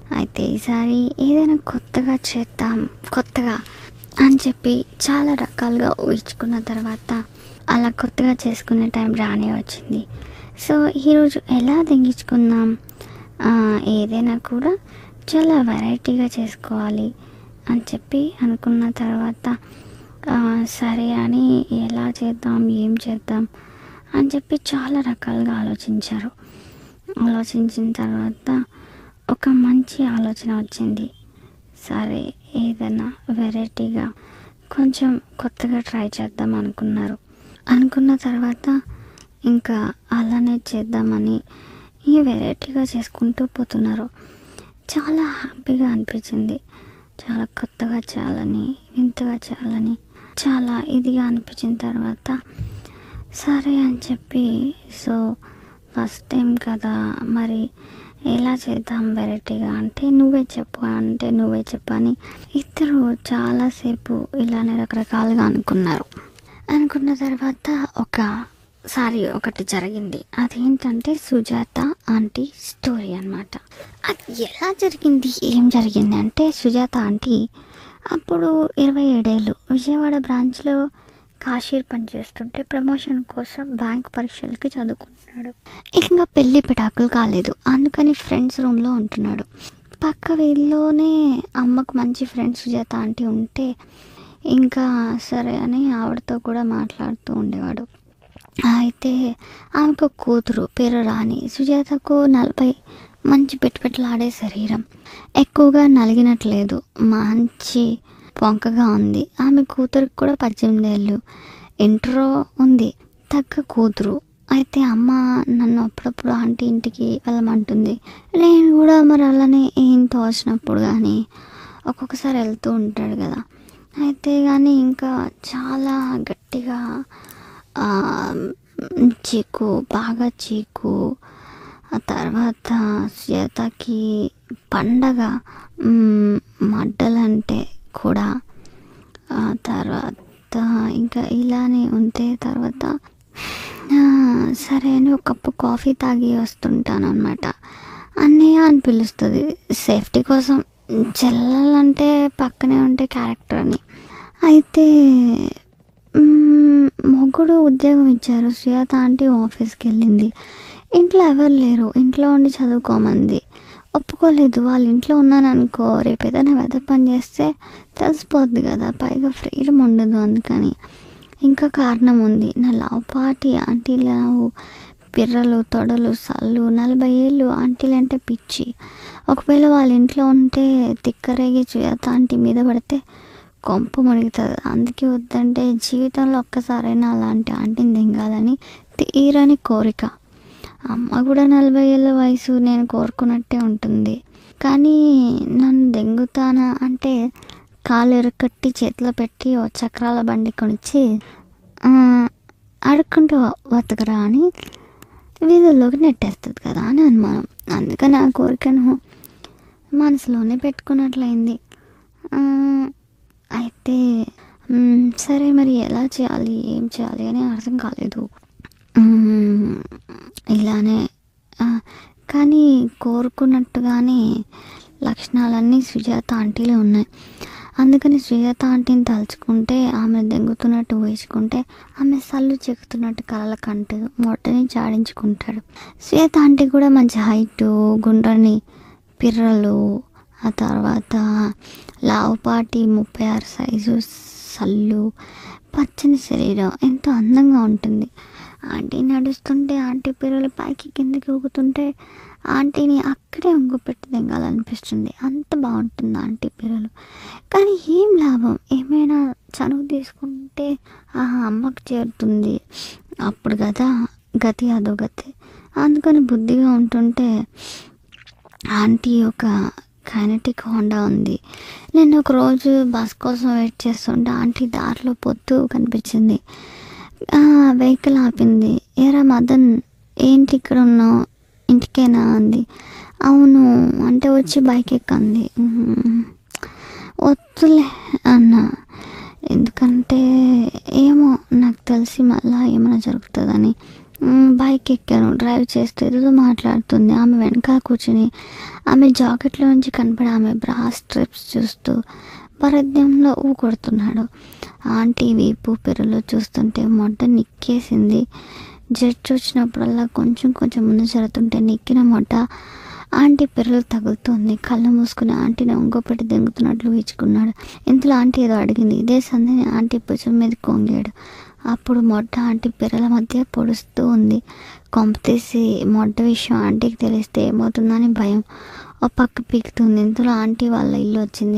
అయితే ఈసారి ఏదైనా కొత్తగా చేద్దాం కొత్తగా అని చెప్పి చాలా రకాలుగా ఊహించుకున్న తర్వాత అలా కొత్తగా చేసుకునే టైం రానే వచ్చింది సో ఈరోజు ఎలా తెగించుకుందాం ఆ, ఏదైనా కూడా చాలా వెరైటీగా చేసుకోవాలి అని చెప్పి అనుకున్న తర్వాత ఆ, సరే అని ఎలా చేద్దాం ఏం చేద్దాం అని చెప్పి చాలా రకాలుగా ఆలోచించారు ఆలోచించిన తర్వాత ఒక మంచి ఆలోచన వచ్చింది సరే ఏదైనా వెరైటీగా కొంచెం కొత్తగా ట్రై చేద్దాం అనుకున్నారు అనుకున్న తర్వాత ఇంకా అలానే చేద్దామని ఈ వెరైటీగా చేసుకుంటూ పోతున్నారు చాలా హ్యాపీగా అనిపించింది చాలా కొత్తగా చేయాలని వింతగా చేయాలని చాలా ఇదిగా అనిపించిన తర్వాత సరే అని చెప్పి సో ఫస్ట్ టైం కదా మరి ఎలా చేద్దాం వెరైటీగా అంటే నువ్వే చెప్పు అంటే నువ్వే చెప్పు అని ఇద్దరు చాలాసేపు ఇలానే రకరకాలుగా అనుకున్నారు అనుకున్న తర్వాత ఒకసారి ఒకటి జరిగింది అదేంటంటే సుజాత ఆంటీ స్టోరీ అన్నమాట అది ఎలా జరిగింది ఏం జరిగింది అంటే సుజాత ఆంటీ అప్పుడు ఇరవై ఏడేళ్ళు విజయవాడ బ్రాంచ్లో కాషీర్ పనిచేస్తుంటే ప్రమోషన్ కోసం బ్యాంక్ పరీక్షలకి చదువుకుంటున్నాడు ఇంకా పెళ్లి పిటాకులు కాలేదు అందుకని ఫ్రెండ్స్ రూమ్లో ఉంటున్నాడు పక్క వీధిలోనే అమ్మకు మంచి ఫ్రెండ్స్ సుజాత ఆంటీ ఉంటే ఇంకా సరే అని ఆవిడతో కూడా మాట్లాడుతూ ఉండేవాడు అయితే ఆమెకు కూతురు పేరు రాణి సుజాతకు నలభై మంచి పెట్టుపెట్టలాడే శరీరం ఎక్కువగా నలిగినట్లేదు మంచి పొంకగా ఉంది ఆమె కూతురికి కూడా పద్దెనిమిది ఏళ్ళు ఇంట్రో ఉంది తగ్గ కూతురు అయితే అమ్మ నన్ను అప్పుడప్పుడు ఆంటీ ఇంటికి వెళ్ళమంటుంది నేను కూడా మరి అలానే ఏం తోచినప్పుడు కానీ ఒక్కొక్కసారి వెళ్తూ ఉంటాడు కదా అయితే కానీ ఇంకా చాలా గట్టిగా ఆ, చీకు బాగా చీకు ఆ తర్వాత సీతకి పండగ మ్, మడ్డలంటే కూడా ఆ తర్వాత ఇంకా ఇలానే ఉంటే తర్వాత ఆ, సరే అని ఒక కప్పు కాఫీ తాగి వస్తుంటాను అనమాట అన్నయ్య అని పిలుస్తుంది సేఫ్టీ కోసం చెల్లెలంటే పక్కనే ఉంటే క్యారెక్టర్ అని అయితే మ్మ్, మొగుడు ఉద్యోగం ఇచ్చారు సుజాత ఆంటీ ఆఫీస్కి వెళ్ళింది ఇంట్లో ఎవరు లేరు ఇంట్లో ఉండి చదువుకోమంది ఒప్పుకోలేదు వాళ్ళ ఇంట్లో ఉన్నాను అనుకో రేపు ఏదైనా వెదర్ పని చేస్తే తెలిసిపోద్ది కదా పైగా ఫ్రీడమ్ ఉండదు అందుకని ఇంకా కారణం ఉంది నా లవ్ పార్టీ ఆంటీ లవ్ పిర్రలు తొడలు సల్లు నలభై ఏళ్ళు ఆంటీలు అంటే పిచ్చి ఒకవేళ వాళ్ళ ఇంట్లో ఉంటే తిక్కరేగి సుజాత ఆంటీ మీద పడితే కొంప మునుగుతుంది అందుకే వద్దంటే జీవితంలో ఒక్కసారైనా అలాంటి ఆంటీని దింగాలని తీరని కోరిక అమ్మ కూడా నలభై ఏళ్ళ వయసు నేను కోరుకున్నట్టే ఉంటుంది కానీ నన్ను దెంగుతానా అంటే కాలు ఎరకట్టి చేతిలో పెట్టి ఓ చక్రాల బండి కొనిచ్చి ఆ, అడుక్కుంటూ బతకరా అని వీధుల్లోకి నెట్టేస్తుంది కదా అని అనుమానం అందుకని ఆ కోరికను మనసులోనే పెట్టుకున్నట్లయింది ఆ, అయితే మ్, సరే మరి ఎలా చేయాలి ఏం చేయాలి అని అర్థం కాలేదు మ్, ఇలానే ఆ, కానీ కోరుకున్నట్టుగానే లక్షణాలన్నీ సుజాత ఆంటీలో ఉన్నాయి అందుకని సుజాత ఆంటీని తలుచుకుంటే ఆమె దెంగుతున్నట్టు ఊహించుకుంటే ఆమె సల్లు చెక్కుతున్నట్టు కలల కంటూ మొట్టని జాడించుకుంటాడు సుజాత ఆంటీ కూడా మంచి హైటు గుండ్రని పిర్రలు ఆ తర్వాత లావుపాటి ముప్పై ఆరు సైజు సల్లు పచ్చని శరీరం ఎంతో అందంగా ఉంటుంది ఆంటీ నడుస్తుంటే ఆంటీ పిల్లలు పైకి కిందకి ఊగుతుంటే ఆంటీని అక్కడే ఉంగుపెట్టి దింగాలనిపిస్తుంది అంత బాగుంటుంది ఆంటీ పిల్లలు కానీ ఏం లాభం ఏమైనా చనువు తీసుకుంటే ఆ అమ్మకు చేరుతుంది అప్పుడు కదా గతి అదో గతి అందుకని బుద్ధిగా ఉంటుంటే ఆంటీ ఒక కైనటిక్ హోండా ఉంది నేను ఒక రోజు బస్ కోసం వెయిట్ చేస్తుంటే ఆంటీ దారిలో పొత్తు కనిపించింది ఆ, వెహికల్ ఆపింది ఏరా మదన్ ఏంటి ఇక్కడ ఉన్నావు ఇంటికేనా అంది అవును అంటే వచ్చి బైక్ ఎక్కంది "ఉహుం. వద్దులే అన్న ఎందుకంటే ఏమో నాకు తెలిసి మళ్ళా ఏమైనా జరుగుతుందని "మ్, బైక్ ఎక్కాను డ్రైవ్ చేస్తూ ఏదో మాట్లాడుతుంది ఆమె వెనకాల కూర్చుని ఆమె జాకెట్లో నుంచి కనపడే ఆమె బ్రా స్ట్రిప్స్ చూస్తూ పరధ్యంలో ఊ కొడుతున్నాడు ఆంటీ వీపు పెరలో చూస్తుంటే మొట్ట నిక్కేసింది జడ్జి వచ్చినప్పుడల్లా కొంచెం కొంచెం ముందు జరుగుతుంటే నిక్కిన మొట్ట ఆంటీ పెరలు తగులుతోంది కళ్ళు మూసుకుని ఆంటీని ఒంగోపెట్టి దెంగుతున్నట్లు వీచుకున్నాడు ఇంతలో ఆంటీ ఏదో అడిగింది ఇదే సంధిని ఆంటీ భుజం మీద కొంగాడు అప్పుడు మొట్ట ఆంటీ పిర్రల మధ్య పొడుస్తూ ఉంది కొంప తీసి మొట్ట విషయం ఆంటీకి తెలిస్తే ఏమవుతుందని భయం ఓ పక్క పీకుతుంది ఇంతలో ఆంటీ వాళ్ళ ఇల్లు వచ్చింది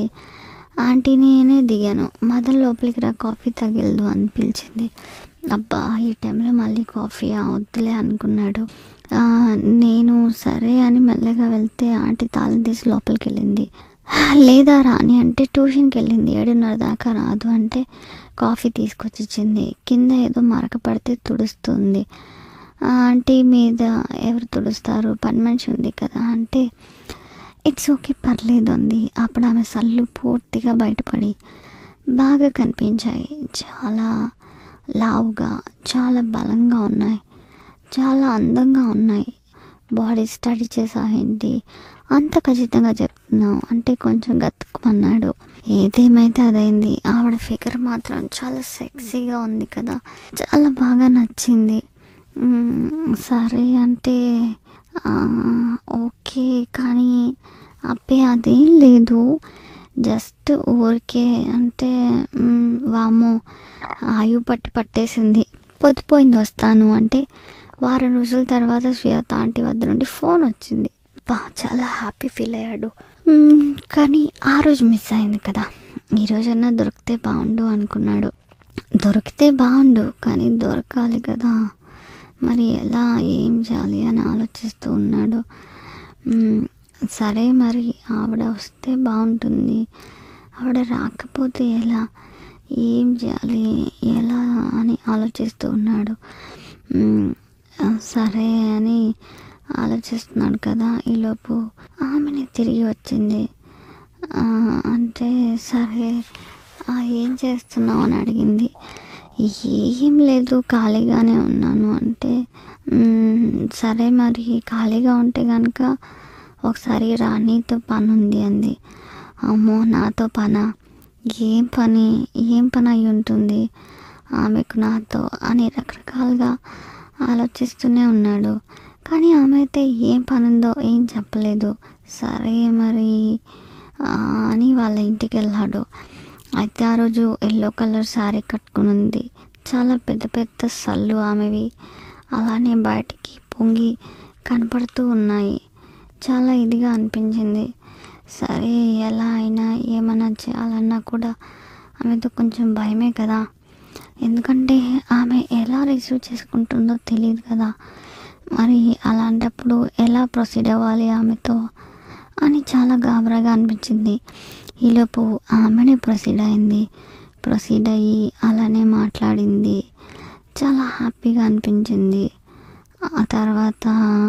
ఆంటీనే దిగాను మదర్ లోపలికి రా కాఫీ తగిలదు అని పిలిచింది అబ్బా ఈ టైంలో మళ్ళీ కాఫీ ఆ వద్దులే అనుకున్నాడు ఆ, నేను సరే అని మెల్లగా వెళ్తే ఆంటీ తాళం తీసి లోపలికి వెళ్ళింది లేదా రాని అంటే ట్యూషన్కి వెళ్ళింది ఏడున్నర దాకా రాదు అంటే కాఫీ తీసుకొచ్చి ఇచ్చింది కింద ఏదో మరక పడితే తుడుస్తుంది ఆ ఆంటీ మీద ఎవరు తుడుస్తారు పని మనిషి ఉంది కదా అంటే ఇట్స్ ఓకే పర్లేదు అంది అప్పుడు ఆమె సల్లు పూర్తిగా బయటపడి బాగా కనిపించాయి చాలా లావుగా చాలా బలంగా ఉన్నాయి చాలా అందంగా ఉన్నాయి బాడీ స్టడీ చేసావేంటి అంత ఖచ్చితంగా చెప్తున్నావు అంటే కొంచెం గతుక్కుమన్నాడు ఏదేమైతే అదైంది ఆవిడ ఫిగర్ మాత్రం చాలా సెక్సీగా ఉంది కదా చాలా బాగా నచ్చింది మ్మ్, సరే అంటే ఆ, ఓకే కానీ అబ్బే అదేం లేదు జస్ట్ ఊరికే అంటే మ్, వాము ఆయు పట్టి పట్టేసింది పొద్దుపోయింది వస్తాను అంటే వారం రోజుల తర్వాత శ్వేత ఆంటీ వద్ద నుండి ఫోన్ వచ్చింది బా చాలా హ్యాపీ ఫీల్ అయ్యాడు మ్, కానీ ఆ రోజు మిస్ అయింది కదా ఈ రోజన్నా దొరికితే బాగుండు అనుకున్నాడు దొరికితే బాగుండు కానీ దొరకాలి కదా మరి ఎలా ఏం చేయాలి అని ఆలోచిస్తూ ఉన్నాడు మ్, సరే మరి ఆవిడ వస్తే బాగుంటుంది ఆవిడ రాకపోతే ఎలా ఏం చేయాలి ఎలా అని ఆలోచిస్తూ ఉన్నాడు మ్, ఆ, సరే అని ఆలోచిస్తున్నాడు కదా ఈలోపు ఆమెని తిరిగి వచ్చింది ఆ, అంటే సరే ఆ, ఏం చేస్తున్నావు అని అడిగింది ఏం లేదు ఖాళీగానే ఉన్నాను అంటే "మ్మ్, సరే మరి ఖాళీగా ఉంటే కనుక ఒకసారి రాణితో పని ఉంది అంది అమ్మో నాతో పనా ఏం పని ఏం పని అయి ఉంటుంది ఆమెకు నాతో అని రకరకాలుగా ఆలోచిస్తూనే ఉన్నాడు కానీ ఆమె అయితే ఏం పని ఉందో ఏం చెప్పలేదు సరే మరి ఆ, అని వాళ్ళ ఇంటికి వెళ్ళాడు అయితే ఆ రోజు ఎల్లో కలర్ శారీ కట్టుకుని ఉంది చాలా పెద్ద పెద్ద సల్లు ఆమెవి అలానే బయటికి పొంగి కనపడుతూ ఉన్నాయి చాలా ఇదిగా అనిపించింది సరే ఎలా అయినా ఏమైనా చేయాలన్నా కూడా ఆమెతో కొంచెం భయమే కదా ఎందుకంటే ఆమె ఎలా రిసీవ్ చేసుకుంటుందో తెలియదు కదా మరి అలాంటప్పుడు ఎలా ప్రొసీడ్ అవ్వాలి ఆమెతో అని చాలా గాబరాగా అనిపించింది ఈలోపు ఆమెనే ప్రొసీడ్ అయింది ప్రొసీడ్ అయ్యి అలానే మాట్లాడింది చాలా హ్యాపీగా అనిపించింది ఆ తర్వాత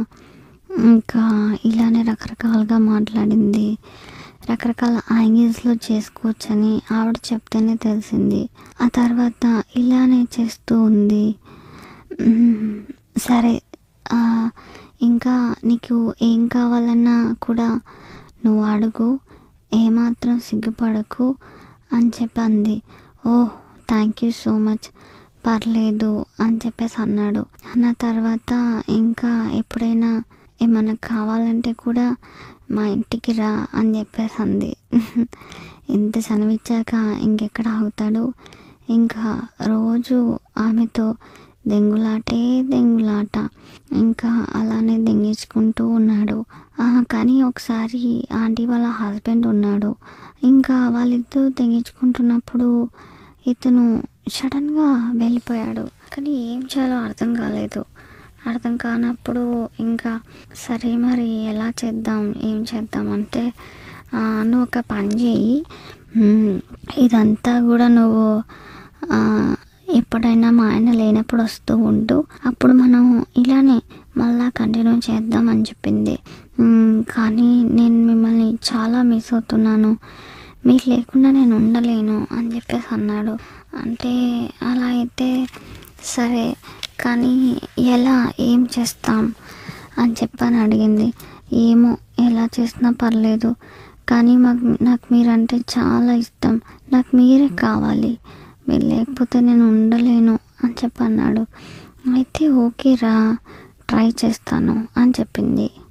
ఇంకా ఇలానే రకరకాలుగా మాట్లాడింది రకరకాల యాంగిల్స్లో చేసుకోవచ్చని ఆవిడ చెప్తేనే తెలిసింది ఆ తర్వాత ఇలానే చేస్తూ ఉంది మ్మ్. సరే ఆ, ఇంకా నీకు ఏం కావాలన్నా కూడా నువ్వు అడుగు ఏమాత్రం సిగ్గుపడకు అని చెప్పి అంది ఓ థ్యాంక్ యూ సో మచ్ పర్లేదు అని చెప్పేసి అన్నాడు అన్న తర్వాత ఇంకా ఎప్పుడైనా ఏమన్నా కావాలంటే కూడా మా ఇంటికి రా అని చెప్పేసి అంది ఇంత చనివిచ్చాక ఇంకెక్కడ ఆగుతాడు ఇంకా రోజు ఆమెతో దెంగులాటే దెంగులాట ఇంకా అలానే దెంగించుకుంటూ ఉన్నాడు ఆ, కానీ ఒకసారి ఆంటీ వాళ్ళ హస్బెండ్ ఉన్నాడు ఇంకా వాళ్ళిద్దరూ దెంగించుకుంటున్నప్పుడు ఇతను సడన్గా వెళ్ళిపోయాడు కానీ ఏం చేయాలో అర్థం కాలేదు అర్థం కానప్పుడు ఇంకా సరే మరి ఎలా చేద్దాం ఏం చేద్దాం అంటే ఆ, నువ్వు ఒక పని చేయి మ్, ఇదంతా కూడా నువ్వు ఆ, ఎప్పుడైనా మా ఆయన లేనప్పుడు వస్తూ ఉంటూ అప్పుడు మనం ఇలానే మళ్ళా కంటిన్యూ చేద్దాం అని చెప్పింది మ్, కానీ నేను మిమ్మల్ని చాలా మిస్ అవుతున్నాను మీరు లేకుండా నేను ఉండలేను అని చెప్పేసి అన్నాడు అంటే అలా అయితే సరే కానీ ఎలా ఏం చేస్తాం అని చెప్పని అడిగింది ఏమో ఎలా చేసినా పర్లేదు కానీ మాకు నాకు మీరంటే చాలా ఇష్టం నాకు మీరే కావాలి మీరు లేకపోతే నేను ఉండలేను అని చెప్పి అన్నాడు అయితే ఓకే రా ట్రై చేస్తాను అని చెప్పింది